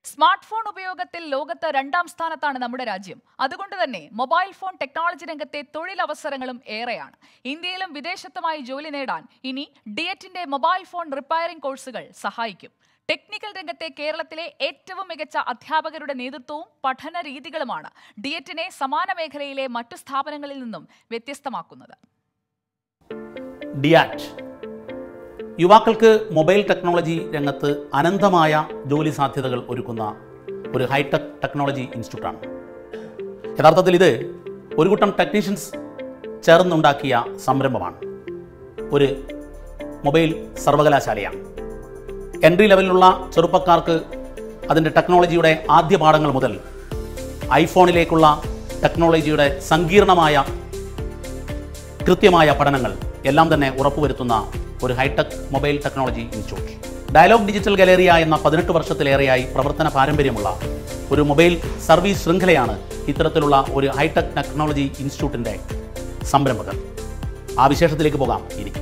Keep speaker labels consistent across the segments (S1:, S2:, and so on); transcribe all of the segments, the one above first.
S1: smart phone ഉപയോഗത്തിൽ ലോകത്ത് രണ്ടാം സ്ഥാനത്താണ് നമ്മുടെ രാജ്യം അതുകൊണ്ട് തന്നെ മൊബൈൽ ഫോൺ ടെക്നോളജി രംഗത്തെ തൊഴിലവസരങ്ങളും ഏറെയാണ് ഇന്ത്യയിലും വിദേശത്തുമായി ജോലി നേടാൻ ഇനി ഡിയറ്റിന്റെ മൊബൈൽ ഫോൺ റിപ്പയറിംഗ് കോഴ്സുകൾ സഹായിക്കും ടെക്നിക്കൽ രംഗത്തെ കേരളത്തിലെ ഏറ്റവും മികച്ച അധ്യാപകരുടെ നേതൃത്വവും പഠന രീതികളുമാണ് ഡിയറ്റിനെ സമാന മേഖലയിലെ മറ്റു സ്ഥാപനങ്ങളിൽ നിന്നും വ്യത്യസ്തമാക്കുന്നത്
S2: ഡിയാറ്റ് യുവാക്കൾക്ക് മൊബൈൽ ടെക്നോളജി രംഗത്ത് അനന്തമായ ജോലി സാധ്യതകൾ ഒരുക്കുന്ന ഒരു ഹൈടെക് ടെക്നോളജി ഇൻസ്റ്റിറ്റ്യൂട്ടാണ് യഥാർത്ഥത്തിൽ ഇത് ഒരു കൂട്ടം ടെക്നീഷ്യൻസ് ചേർന്നുണ്ടാക്കിയ സംരംഭമാണ് ഒരു മൊബൈൽ സർവകലാശാലയാണ് എൻട്രി ലെവലിലുള്ള ചെറുപ്പക്കാർക്ക് അതിൻ്റെ ടെക്നോളജിയുടെ ആദ്യ പാഠങ്ങൾ മുതൽ ഐഫോണിലേക്കുള്ള ടെക്നോളജിയുടെ സങ്കീർണമായ കൃത്യമായ പഠനങ്ങൾ എല്ലാം തന്നെ ഉറപ്പുവരുത്തുന്ന ഒരു high tech mobile technology institute Dialog Digital Galleria എന്ന പതിനെട്ട് വർഷത്തിലേറെയായി പ്രവർത്തന പാരമ്പര്യമുള്ള ഒരു മൊബൈൽ സർവീസ് ശൃംഖലയാണ് ഇത്തരത്തിലുള്ള ഒരു ഹൈടെക് ടെക്നോളജി ഇൻസ്റ്റിറ്റ്യൂട്ടിൻ്റെ സംരംഭകർ ആ വിശേഷത്തിലേക്ക് പോകാം ഇനി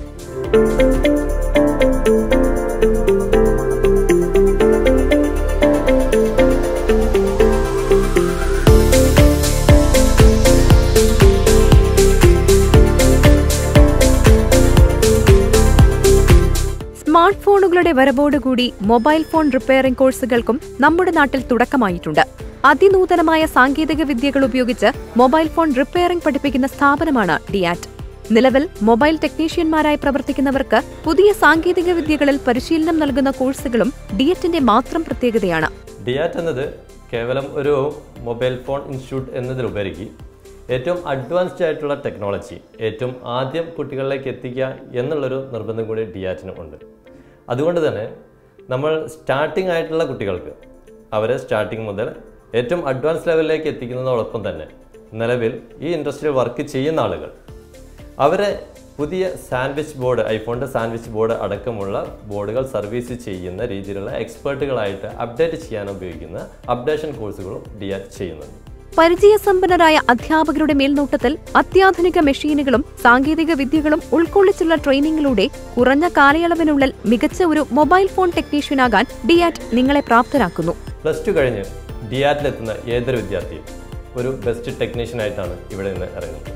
S3: സ്മാർട്ട് ഫോണുകളുടെ വരവോടുകൂടി മൊബൈൽ ഫോൺ റിപ്പയറിംഗ് കോഴ്സുകൾക്കും നമ്മുടെ നാട്ടിൽ തുടക്കമായിട്ടുണ്ട് അതിനൂതനമായ സാങ്കേതിക വിദ്യകൾ ഉപയോഗിച്ച് മൊബൈൽ ഫോൺ റിപ്പയറിംഗ് പഠിപ്പിക്കുന്ന സ്ഥാപനമാണ് ഡിയാറ്റ് നിലവിൽ മൊബൈൽ ടെക്നീഷ്യന്മാരായി പ്രവർത്തിക്കുന്നവർക്ക് പുതിയ സാങ്കേതിക വിദ്യകളിൽ പരിശീലനം നൽകുന്ന കോഴ്സുകളും ഡിയറ്റിന്റെ മാത്രം പ്രത്യേകതയാണ്
S4: ഡിയാറ്റ് എന്നത് കേവലം ഒരു മൊബൈൽ ഫോൺ ഇൻസ്റ്റിറ്റ്യൂട്ട് എന്നതിലുപരിക്ക് ഏറ്റവും അഡ്വാൻസ്ഡ് ആയിട്ടുള്ള ടെക്നോളജി ഏറ്റവും ആദ്യം കുട്ടികളിലേക്ക് എത്തിക്കുക എന്നുള്ളൊരു നിർബന്ധം കൂടി ഡിയാറ്റിന് ഉണ്ട് അതുകൊണ്ട് തന്നെ നമ്മൾ സ്റ്റാർട്ടിംഗ് ആയിട്ടുള്ള കുട്ടികൾക്ക് അവരെ സ്റ്റാർട്ടിംഗ് മുതൽ ഏറ്റവും അഡ്വാൻസ് ലെവലിലേക്ക് എത്തിക്കുന്നതോടൊപ്പം തന്നെ നിലവിൽ ഈ ഇൻഡസ്ട്രിയിൽ വർക്ക് ചെയ്യുന്ന ആളുകൾ അവരെ പുതിയ സാൻഡ്വിച്ച് ബോർഡ് ഐഫോണിൻ്റെ സാൻഡ്വിച്ച് ബോർഡ് അടക്കമുള്ള ബോർഡുകൾ സർവീസ് ചെയ്യുന്ന രീതിയിലുള്ള എക്സ്പേർട്ടുകളായിട്ട് അപ്ഡേറ്റ് ചെയ്യാൻ ഉപയോഗിക്കുന്ന അപ്ഡേഷൻ കോഴ്സുകളും ഡിയാറ്റ് ചെയ്യുന്നുണ്ട്
S3: പരിചയസമ്പന്നരായ അധ്യാപകരുടെ മേൽനോട്ടത്തിൽ അത്യാധുനിക മെഷീനുകളും സാങ്കേതിക വിദ്യകളും ഉൾക്കൊള്ളിച്ചുള്ള ട്രെയിനിങ്ങിലൂടെ കുറഞ്ഞ കാലയളവിനുള്ളിൽ മികച്ച ഒരു മൊബൈൽ ഫോൺ ടെക്നീഷ്യനാകാൻ ഡിയാറ്റ് നിങ്ങളെ പ്രാപ്തരാക്കുന്നു
S4: പ്ലസ് ടു കഴിഞ്ഞ് ഡിയാറ്റിലെത്തുന്ന ഏതൊരു വിദ്യാർത്ഥിയും ഒരു ബെസ്റ്റ് ടെക്നീഷ്യനായിട്ടാണ് ഇവിടെ നിന്ന് ഇറങ്ങുന്നത്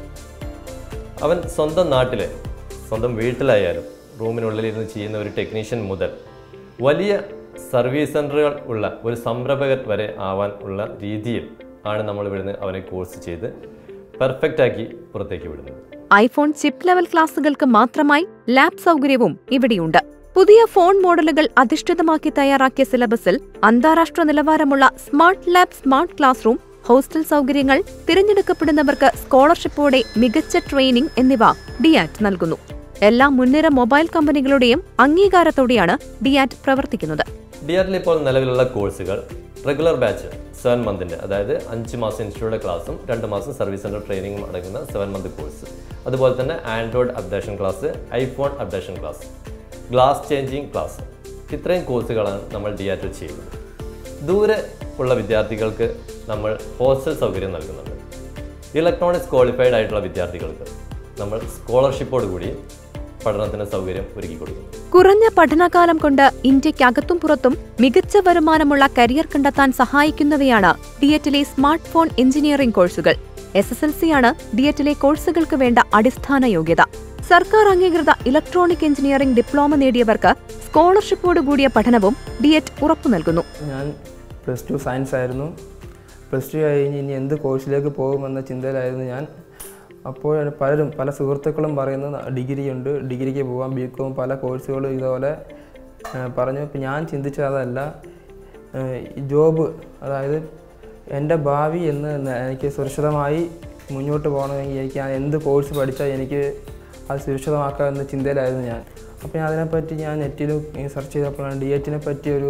S4: അവൻ സ്വന്തം നാട്ടിലെ സ്വന്തം വീട്ടിലായാലും റൂമിനുള്ളിൽ ഇരുന്ന് ചെയ്യുന്ന ഒരു ടെക്നീഷ്യൻ മുതൽ വലിയ സർവീസ് സെൻ്ററുകൾ ഉള്ള ഒരു സംരംഭകൻ വരെ ആവാൻ ഉള്ള രീതിയിൽ ആണ് നമ്മൾ ഇവിടുന്ന് അവനെ കോഴ്സ് ചെയ്ത് പെർഫെക്റ്റ് ആക്കി പുറത്തേക്ക് വിടുന്നത്
S3: ഐഫോൺ ചിപ്പ് ലെവൽ ക്ലാസുകൾക്ക് മാത്രമായി ലാബ് സൗകര്യവും ഇവിടെയുണ്ട് പുതിയ ഫോൺ മോഡലുകൾ അധിഷ്ഠിതമാക്കി തയ്യാറാക്കിയ സിലബസിൽ അന്താരാഷ്ട്ര നിലവാരമുള്ള smart lab smart class room hostel സൗകര്യങ്ങൾ തിരഞ്ഞെടുക്കപ്പെടുന്നവർക്ക് സ്കോളർഷിപ്പോടെ മികച്ച ട്രെയിനിംഗ് എന്നിവ ഡിയാറ്റ് നൽകുന്നു എല്ലാ മുൻനിര മൊബൈൽ കമ്പനികളുടെയും അംഗീകാരത്തോടെയാണ് ഡിയാറ്റ് പ്രവർത്തിക്കുന്നത്
S4: ഡിആറിൽ ഇപ്പോൾ നിലവിലുള്ള കോഴ്സുകൾ റെഗുലർ ബാച്ച് സെവൻ മന്തിൻ്റെ അതായത് അഞ്ച് മാസം ഇൻസ്റ്റിറ്റ്യൂട്ട് ക്ലാസ്സും രണ്ട് മാസം സർവീസ് സെൻറ്റർ ട്രെയിനിങ്ങും അടങ്ങുന്ന സെവൻ മന്ത് കോഴ്സ് അതുപോലെ തന്നെ android updation class iPhone updation class glass changing class ഇത്രയും കോഴ്സുകളാണ് നമ്മൾ ഡിആറിൽ ചെയ്യുന്നത് ദൂരെ ഉള്ള വിദ്യാർത്ഥികൾക്ക് നമ്മൾ ഹോസ്റ്റൽ സൗകര്യം നൽകുന്നുണ്ട് ഇലക്ട്രോണിക്സ് ക്വാളിഫൈഡ് ആയിട്ടുള്ള വിദ്യാർത്ഥികൾക്ക് നമ്മൾ സ്കോളർഷിപ്പോട് കൂടി പഠനത്തിന് സൗകര്യം ഒരുക്കി കൊടുക്കുന്നു
S3: കുറഞ്ഞ പഠനകാലം കൊണ്ട് ഇന്ത്യക്കകത്തും പുറത്തും മികച്ച വരുമാനമുള്ള കരിയർ കണ്ടെത്താൻ സഹായിക്കുന്നവയാണ് ഡിയറ്റിലെ സ്മാർട്ട് ഫോൺ എഞ്ചിനീയറിംഗ് കോഴ്സുകൾ എസ് എസ് എൽ സിയാണ് ഡിയറ്റിലെ കോഴ്സുകൾക്ക് വേണ്ട അടിസ്ഥാന യോഗ്യത സർക്കാർ അംഗീകൃത ഇലക്ട്രോണിക് എഞ്ചിനീയറിംഗ് ഡിപ്ലോമ നേടിയവർക്ക് സ്കോളർഷിപ്പോട് കൂടിയ പഠനവും ഡിയറ്റ് ഉറപ്പു നൽകുന്നു
S5: ഞാൻ പ്ലസ് ടു സയൻസ് ആയിരുന്നു പ്ലസ് ടു കഴിഞ്ഞ് ഇനി എന്ത് കോഴ്സിലേക്ക് പോകുമെന്ന ചിന്തയിലായിരുന്നു ഞാൻ അപ്പോഴാണ് പലരും പല സുഹൃത്തുക്കളും പറയുന്നത് ഡിഗ്രി ഉണ്ട് ഡിഗ്രിക്ക് പോകാം ബി കോം പല കോഴ്സുകളും ഇതുപോലെ ആ, പറഞ്ഞു അപ്പം ഞാൻ ചിന്തിച്ചത് അതല്ല ആ, ഈ ജോബ് അതായത് എൻ്റെ ഭാവി എന്ന് ന- എനിക്ക് സുരക്ഷിതമായി മുന്നോട്ട് പോകണമെങ്കിൽ എനിക്ക് ആ എന്ത് കോഴ്സ് പഠിച്ചാൽ എനിക്ക് അത് സുരക്ഷിതമാക്കാം എന്ന ചിന്തയിലായിരുന്നു ഞാൻ അപ്പോൾ ഞാൻ അതിനെപ്പറ്റി ഞാൻ നെറ്റിലും സെർച്ച് ചെയ്തപ്പോഴാണ് ഡി എറ്റിനെ പറ്റിയൊരു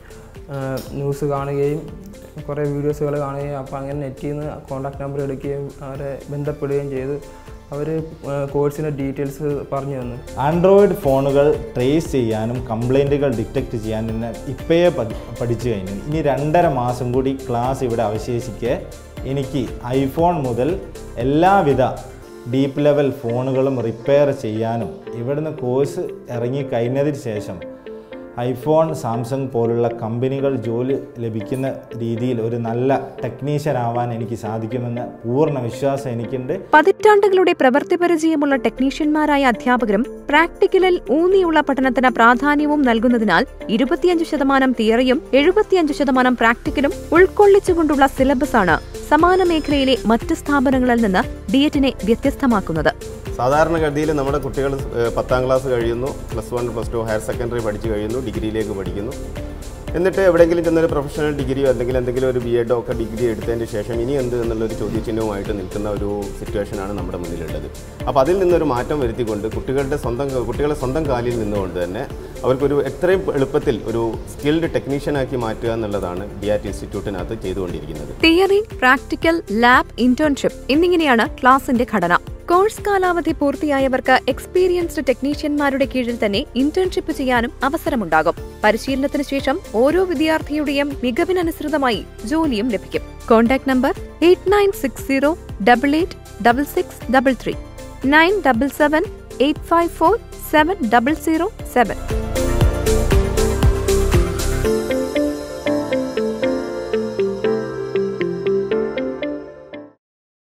S5: ന്യൂസ് കാണുകയും കുറേ വീഡിയോസുകൾ കാണുകയും അപ്പോൾ അങ്ങനെ നെറ്റിൽ നിന്ന് കോൺടാക്ട് നമ്പർ എടുക്കുകയും അവരെ ബന്ധപ്പെടുകയും ചെയ്തു അവർ കോഴ്സിൻ്റെ ഡീറ്റെയിൽസ് പറഞ്ഞു തന്നു
S6: ആൻഡ്രോയിഡ് ഫോണുകൾ ട്രേസ് ചെയ്യാനും കംപ്ലൈൻറ്റുകൾ ഡിറ്റക്റ്റ് ചെയ്യാനും എന്നെ ഇപ്പോഴേ പഠി പഠിച്ചു കഴിഞ്ഞു ഇനി രണ്ടര മാസം കൂടി ക്ലാസ് ഇവിടെ അവശേഷിക്കെ എനിക്ക് ഐഫോൺ മുതൽ എല്ലാവിധ ഡീപ്പ് ലെവൽ ഫോണുകളും റിപ്പയർ ചെയ്യാനും ഇവിടുന്ന് കോഴ്സ് ഇറങ്ങി കഴിഞ്ഞതിന് ശേഷം ഐഫോൺ സാംസങ് പോലുള്ള കമ്പനികൾ ജോലി ലഭിക്കുന്ന രീതിയിൽ ഒരു നല്ല ടെക്നീഷ്യൻ ആവാൻ എനിക്ക് സാധിക്കുമെന്ന് പൂർണ്ണ വിശ്വാസം എനിക്കുണ്ട്
S3: പതിറ്റാണ്ടുകളുടെ പ്രവൃത്തി പരിചയമുള്ള ടെക്നീഷ്യന്മാരായ അധ്യാപകരും പ്രാക്ടിക്കലിൽ ഊന്നിയുള്ള പഠനത്തിന് പ്രാധാന്യവും നൽകുന്നതിനാൽ ഇരുപത്തിയഞ്ച് ശതമാനം തിയറിയും എഴുപത്തിയഞ്ച് ശതമാനം പ്രാക്ടിക്കലും ഉൾക്കൊള്ളിച്ചുകൊണ്ടുള്ള സിലബസാണ് സമാന മേഖലയിലെ മറ്റ് സ്ഥാപനങ്ങളിൽ നിന്ന് ഡിയറ്റിനെ വ്യത്യസ്തമാക്കുന്നത്
S7: സാധാരണഗതിയിൽ നമ്മുടെ കുട്ടികൾ ഏഹ്, പത്താം ക്ലാസ് കഴിയുന്നു plus one plus two higher secondary പഠിച്ചു കഴിയുന്നു ഡിഗ്രിയിലേക്ക് പഠിക്കുന്നു എന്നിട്ട് എവിടെയെങ്കിലും ചെന്നൊരു പ്രൊഫഷണൽ ഡിഗ്രിയോ അല്ലെങ്കിൽ എന്തെങ്കിലും ഒരു ബി എഡോ ഒക്കെ ഡിഗ്രി എടുത്തതിന് ശേഷം ഇനി എന്ത് എന്നുള്ളൊരു ചോദ്യചിഹ്നവുമായിട്ട് നിൽക്കുന്ന ഒരു സിറ്റുവേഷനാണ് നമ്മുടെ മുന്നിലുള്ളത് അപ്പോൾ അതിൽ നിന്നൊരു മാറ്റം വരുത്തിക്കൊണ്ട് കുട്ടികളുടെ സ്വന്തം കുട്ടികളെ സ്വന്തം കാലിൽ നിന്നുകൊണ്ട് തന്നെ അവർക്കൊരു എത്രയും എളുപ്പത്തിൽ ഒരു സ്കിൽഡ് ടെക്നീഷ്യനാക്കി മാറ്റുക എന്നുള്ളതാണ് ഡി ആർട്ട് ഇൻസ്റ്റിറ്റ്യൂട്ടിനകത്ത് ചെയ്തുകൊണ്ടിരിക്കുന്നത്
S3: തിയറി പ്രാക്ടിക്കൽ ലാബ് ഇന്റേൺഷിപ്പ് എന്നിങ്ങനെയാണ് ക്ലാസിന്റെ ഘടന കോഴ്സ് കാലാവധി പൂർത്തിയായവർക്ക് എക്സ്പീരിയൻസ്ഡ് ടെക്നീഷ്യന്മാരുടെ കീഴിൽ തന്നെ ഇന്റേൺഷിപ്പ് ചെയ്യാനും അവസരമുണ്ടാകും പരിശീലനത്തിന് ശേഷം ഓരോ വിദ്യാർത്ഥിയുടെയും മികവിനനുസൃതമായി ജോലിയും ലഭിക്കും contact number eight nine six zero double eight double six double three nine double seven eight five four seven double zero seven